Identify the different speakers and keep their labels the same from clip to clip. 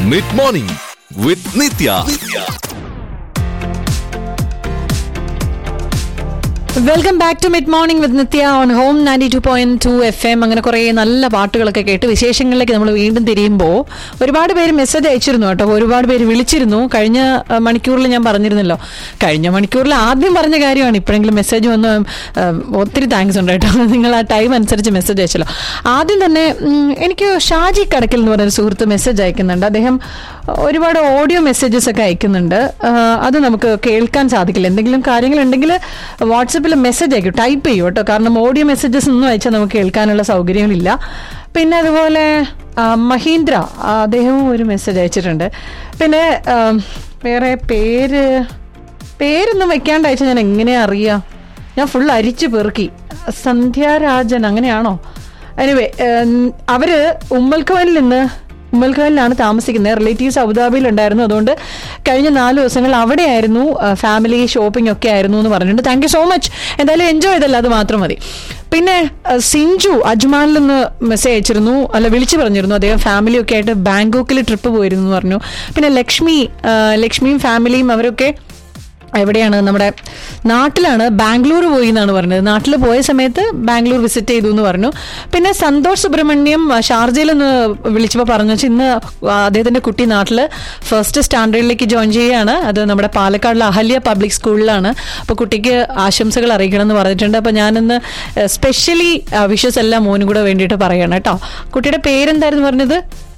Speaker 1: Mid morning with Nithya
Speaker 2: welcome back to mid morning with Nithya on home ninety two point two F M അങ്ങനെ കുറേ നല്ല പാട്ടുകളൊക്കെ കേട്ട് വിശേഷങ്ങളിലേക്ക് നമ്മൾ വീണ്ടും തിരിയുമ്പോൾ ഒരുപാട് പേര് മെസ്സേജ് അയച്ചിരുന്നു കേട്ടോ ഒരുപാട് പേര് വിളിച്ചിരുന്നു കഴിഞ്ഞ അഹ്, മണിക്കൂറിൽ ഞാൻ പറഞ്ഞിരുന്നല്ലോ കഴിഞ്ഞ മണിക്കൂറിൽ ആദ്യം പറഞ്ഞ കാര്യമാണ് ഇപ്പോഴെങ്കിലും മെസ്സേജ് വന്ന് അഹ്, ഒത്തിരി താങ്ക്സ് ഉണ്ട് കേട്ടോ നിങ്ങൾ ആ ടൈം അനുസരിച്ച് മെസ്സേജ് അയച്ചല്ലോ ആദ്യം തന്നെ ഉം, എനിക്ക് ഷാജി കടക്കൽ എന്ന് പറഞ്ഞൊരു സുഹൃത്ത് മെസ്സേജ് അയക്കുന്നുണ്ട് അദ്ദേഹം ഒരുപാട് ഓഡിയോ മെസ്സേജസ് ഒക്കെ അയക്കുന്നുണ്ട് ആഹ് അത് നമുക്ക് കേൾക്കാൻ സാധിക്കില്ല എന്തെങ്കിലും കാര്യങ്ങളുണ്ടെങ്കിൽ വാട്സപ്പിൽ മെസ്സേജ് അയക്കും ടൈപ്പ് ചെയ്യും കേട്ടോ കാരണം ഓഡിയോ മെസ്സേജസ് ഒന്നും അയച്ചാൽ നമുക്ക് കേൾക്കാനുള്ള സൗകര്യങ്ങളില്ല പിന്നെ അതുപോലെ ആ, മഹീന്ദ്ര ആ, അദ്ദേഹവും ഒരു മെസ്സേജ് അയച്ചിട്ടുണ്ട് പിന്നെ ആം, വേറെ പേര് പേരൊന്നും വെക്കാണ്ട് അയച്ചാൽ ഞാൻ എങ്ങനെയാ അറിയാം ഞാൻ ഫുൾ അരിച്ചു പെറുക്കി സന്ധ്യാരാജൻ അങ്ങനെയാണോ എനിവേ അവര് ഉമ്മൽക്കവനിൽ നിന്ന് ഉമ്മൽഖാനിലാണ് താമസിക്കുന്നത് റിലേറ്റീവ്സ് അബുദാബിയിൽ ഉണ്ടായിരുന്നു അതുകൊണ്ട് കഴിഞ്ഞ നാല് ദിവസങ്ങൾ അവിടെയായിരുന്നു ഫാമിലി ഷോപ്പിംഗ് ഒക്കെ ആയിരുന്നു എന്ന് പറഞ്ഞിട്ടുണ്ട് താങ്ക് യു സോ മച്ച് എന്തായാലും എൻജോയ് ചെയ്തല്ല അത് മാത്രം മതി പിന്നെ ആ, സിഞ്ചു അജ്മാനിൽ നിന്ന് മെസ്സേജ് അയച്ചിരുന്നു അല്ല വിളിച്ചു പറഞ്ഞിരുന്നു അദ്ദേഹം ഫാമിലി ഒക്കെ ആയിട്ട് ബാങ്കോക്കിൽ ട്രിപ്പ് പോയിരുന്നു എന്ന് പറഞ്ഞു പിന്നെ ലക്ഷ്മി ആ, ലക്ഷ്മിയും ഫാമിലിയും അവരൊക്കെ എവിടെയാണ് നമ്മുടെ നാട്ടിലാണ് ബാംഗ്ലൂർ പോയി എന്നാണ് പറഞ്ഞത് നാട്ടിൽ പോയ സമയത്ത് ബാംഗ്ലൂർ വിസിറ്റ് ചെയ്തു എന്ന് പറഞ്ഞു പിന്നെ സന്തോഷ് സുബ്രഹ്മണ്യം ആ, ഷാർജയിൽ നിന്ന് വിളിച്ചപ്പോൾ പറഞ്ഞു വെച്ചാൽ ഇന്ന് അദ്ദേഹത്തിന്റെ കുട്ടി നാട്ടിൽ ഫസ്റ്റ് സ്റ്റാൻഡേർഡിലേക്ക് ജോയിൻ ചെയ്യുകയാണ് അത് നമ്മുടെ പാലക്കാടിലെ അഹല്യ പബ്ലിക് സ്കൂളിലാണ് അപ്പോൾ കുട്ടിക്ക് ആശംസകൾ അറിയിക്കണം എന്ന് പറഞ്ഞിട്ടുണ്ട് അപ്പോൾ ഞാനിന്ന് സ്പെഷ്യലി വിഷസ് എല്ലാം മോനും കൂടെ വേണ്ടിയിട്ട് പറയണം കേട്ടോ കുട്ടിയുടെ പേരെന്തായിരുന്നു പറഞ്ഞത്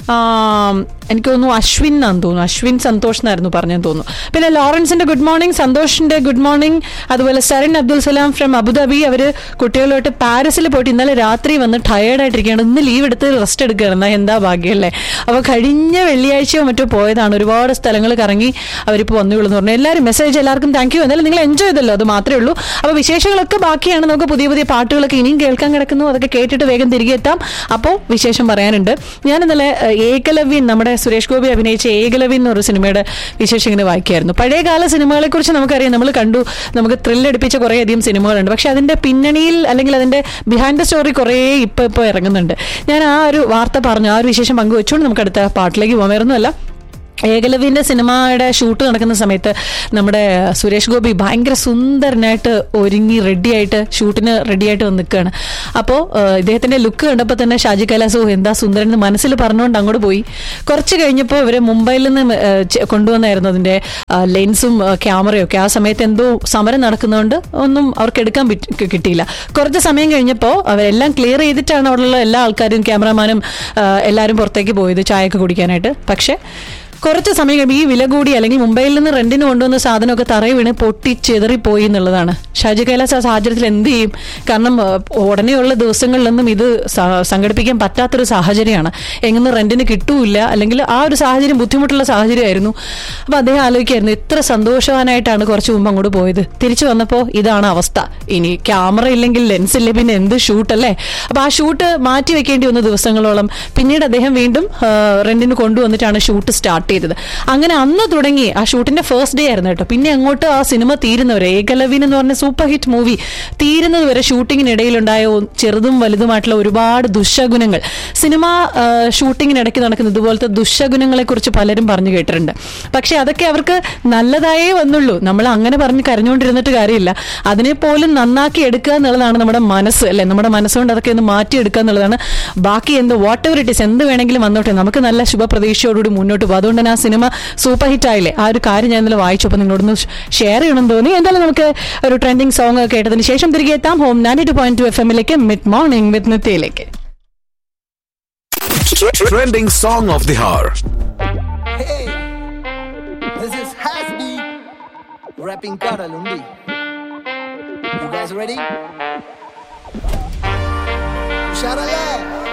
Speaker 2: ആം, എനിക്ക് തോന്നുന്നു അശ്വിൻ എന്നാന്ന് തോന്നുന്നു അശ്വിൻ സന്തോഷ് എന്നായിരുന്നു പറഞ്ഞെന്ന് തോന്നുന്നു പിന്നെ ലോറൻസിന്റെ ഗുഡ് മോർണിംഗ് സന്തോഷിന്റെ ഗുഡ് മോർണിംഗ് അതുപോലെ സരൺ അബ്ദുൽ സലാം ഫ്രം അബുദാബി അവര് കുട്ടികളുമായിട്ട് പാരീസിൽ പോയിട്ട് ഇന്നലെ രാത്രി വന്ന് ടയേർഡ് ആയിട്ടിരിക്കുകയാണ് ഇന്ന് ലീവ് എടുത്ത് റെസ്റ്റ് എടുക്കുകയാണ് എന്നാ എന്താ ഭാഗ്യമല്ലേ അപ്പൊ കഴിഞ്ഞ വെള്ളിയാഴ്ചയോ മറ്റോ പോയതാണ് ഒരുപാട് സ്ഥലങ്ങൾ കറങ്ങി അവരിപ്പോൾ വന്നു വിളുന്നു പറഞ്ഞു എല്ലാവരും മെസ്സേജ് എല്ലാവർക്കും താങ്ക് യു എന്തായാലും നിങ്ങൾ എൻജോയ് ചെയ്തല്ലോ അത് മാത്രമേ ഉള്ളൂ അപ്പോൾ വിശേഷങ്ങളൊക്കെ ബാക്കിയാണ് നമുക്ക് പുതിയ പുതിയ പാട്ടുകളൊക്കെ ഇനിയും കേൾക്കാൻ കിടക്കുന്നു അതൊക്കെ കേട്ടിട്ട് വേഗം തിരികെ എത്താം അപ്പോൾ വിശേഷം പറയാനുണ്ട് ഞാൻ ഇന്നലെ ഏഹ്, ഏകലവ്യൻ നമ്മുടെ സുരേഷ് ഗോപി അഭിനയിച്ച ഏകലവ്യൻ എന്നൊരു സിനിമയുടെ വിശേഷം ഇങ്ങനെ വായിക്കായിരുന്നു പഴയകാല സിനിമകളെ കുറിച്ച് നമുക്കറിയാം നമ്മൾ കണ്ടു നമുക്ക് ത്രില്ലടിപ്പിച്ച കുറേ അധികം സിനിമകളുണ്ട് പക്ഷെ അതിന്റെ പിന്നണിയിൽ അല്ലെങ്കിൽ അതിന്റെ ബിഹൈൻഡ് ദ സ്റ്റോറി കുറേ ഇപ്പൊ ഇപ്പൊ ഇറങ്ങുന്നുണ്ട് ഞാൻ ആ ഒരു വാർത്ത പറഞ്ഞു ആ ഒരു വിശേഷം പങ്കുവെച്ചുകൊണ്ട് നമുക്ക് അടുത്ത പാട്ടിലേക്ക് പോകാൻ വേറൊന്നുമല്ല ഏകലവ്യന്റെ സിനിമയുടെ ഷൂട്ട് നടക്കുന്ന സമയത്ത് നമ്മുടെ സുരേഷ് ഗോപി ഭയങ്കര സുന്ദരനായിട്ട് ഒരുങ്ങി റെഡിയായിട്ട് ഷൂട്ടിന് റെഡിയായിട്ട് വന്ന് നിൽക്കുകയാണ് അപ്പോൾ ഇദ്ദേഹത്തിന്റെ ലുക്ക് കണ്ടപ്പോൾ തന്നെ ഷാജി കൈലാസോ എന്താ സുന്ദരൻ എന്ന് മനസ്സിൽ പറഞ്ഞുകൊണ്ട് അങ്ങോട്ട് പോയി കുറച്ച് കഴിഞ്ഞപ്പോൾ ഇവർ മുംബൈയിൽ നിന്ന് ഏഹ്, ചെ- കൊണ്ടുവന്നായിരുന്നു അതിന്റെ ആ, ലെൻസും ആ, ക്യാമറയും ഒക്കെ ആ സമയത്ത് എന്തോ സമരം നടക്കുന്നതുകൊണ്ട് ഒന്നും അവർക്ക് എടുക്കാൻ പറ്റി- കി- കിട്ടിയില്ല കുറച്ച് സമയം കഴിഞ്ഞപ്പോൾ അവരെല്ലാം ക്ലിയർ ചെയ്തിട്ടാണ് അവിടെയുള്ള എല്ലാ ആൾക്കാരും ക്യാമറമാനും ആ, എല്ലാവരും പുറത്തേക്ക് പോയത് ചായയൊക്കെ കുടിക്കാനായിട്ട് പക്ഷേ കുറച്ച് സമയം കഴിയുമ്പോൾ ഈ വില കൂടി അല്ലെങ്കിൽ മുംബൈയിൽ നിന്ന് റെന്റിന് കൊണ്ടുവന്ന സാധനമൊക്കെ തറയിൽ വീണ് പൊട്ടി ചെതറിപ്പോയി എന്നുള്ളതാണ് ഷാജി കൈലാസ് ആ സാഹചര്യത്തിൽ എന്ത് ചെയ്യും കാരണം ആ, ഉടനെയുള്ള ദിവസങ്ങളിലൊന്നും ഇത് സ- സംഘടിപ്പിക്കാൻ പറ്റാത്തൊരു സാഹചര്യമാണ് എങ്ങനെ റെന്റിന് കിട്ടൂല അല്ലെങ്കിൽ ആ ഒരു സാഹചര്യം ബുദ്ധിമുട്ടുള്ള സാഹചര്യമായിരുന്നു അപ്പൊ അദ്ദേഹം ആലോചിക്കായിരുന്നു എത്ര സന്തോഷവാനായിട്ടാണ് കുറച്ച് മുമ്പ് അങ്ങോട്ട് പോയത് തിരിച്ചു വന്നപ്പോൾ ഇതാണ് അവസ്ഥ ഇനി ക്യാമറ ഇല്ലെങ്കിൽ ലെൻസ് ഇല്ലേ പിന്നെ എന്ത് ഷൂട്ട് അല്ലേ അപ്പൊ ആ ഷൂട്ട് മാറ്റി വെക്കേണ്ടി വന്ന ദിവസങ്ങളോളം പിന്നീട് അദ്ദേഹം വീണ്ടും ആ, റെന്റിന് കൊണ്ടുവന്നിട്ടാണ് ഷൂട്ട് സ്റ്റാർട്ട് ചെയ്തത് അങ്ങനെ അന്ന് തുടങ്ങി ആ ഷൂട്ടിന്റെ ഫസ്റ്റ് ഡേ ആയിരുന്നു കേട്ടോ പിന്നെ അങ്ങോട്ട് ആ സിനിമ തീരുന്നവരെ ഏകലവ്യൻ എന്ന് പറഞ്ഞ സൂപ്പർ ഹിറ്റ് മൂവി തീരുന്നത് വരെ ഷൂട്ടിങ്ങിനിടയിലുണ്ടായ ഒ- ചെറുതും വലുതുമായിട്ടുള്ള ഒരുപാട് ദുശഗുണങ്ങൾ സിനിമ ആ, ഷൂട്ടിങ്ങിനിടയ്ക്ക് നടക്കുന്ന ഇതുപോലത്തെ ദുശഗുണങ്ങളെ കുറിച്ച് പലരും പറഞ്ഞു കേട്ടിട്ടുണ്ട് പക്ഷെ അതൊക്കെ അവർക്ക് നല്ലതായേ വന്നുള്ളൂ നമ്മൾ അങ്ങനെ പറഞ്ഞ് കരഞ്ഞുകൊണ്ടിരുന്നിട്ട് കാര്യമില്ല അതിനെ പോലും നന്നാക്കി എടുക്കുക എന്നുള്ളതാണ് നമ്മുടെ മനസ്സ് അല്ലെ നമ്മുടെ മനസ്സുകൊണ്ട് അതൊക്കെ ഒന്ന് മാറ്റിയെടുക്കുക എന്നുള്ളതാണ് ബാക്കി എന്ത് വാട്ട് എവർ ഇറ്റ് ഇസ് എന്ത് വേണമെങ്കിലും വന്നോട്ടെ നമുക്ക് നല്ല ശുഭപ്രതീക്ഷയോടുകൂടി മുന്നോട്ട് പോകും അതുകൊണ്ട് തന്നെ ആ സിനിമ സൂപ്പർ ഹിറ്റ് ആയില്ലേ ആ ഒരു കാര്യം ഞാൻ ഇന്നലെ വായിച്ചപ്പോൾ നിങ്ങളോടൊന്ന് ഷെയർ ചെയ്യണമെന്ന് തോന്നി എന്തായാലും നമുക്ക് ഒരു ട്രെൻഡിങ് സോങ് കേട്ടതിന് ശേഷം തിരികെ എത്താം home ninety two point two F എമ്മിലേക്ക് മിഡ് മോർണിംഗ് വിത്ത് നിത്യയിലേക്ക്
Speaker 1: trending song of the hour
Speaker 3: Hey, this is Hasbi rapping Karalundi. You guys ready? Sharale!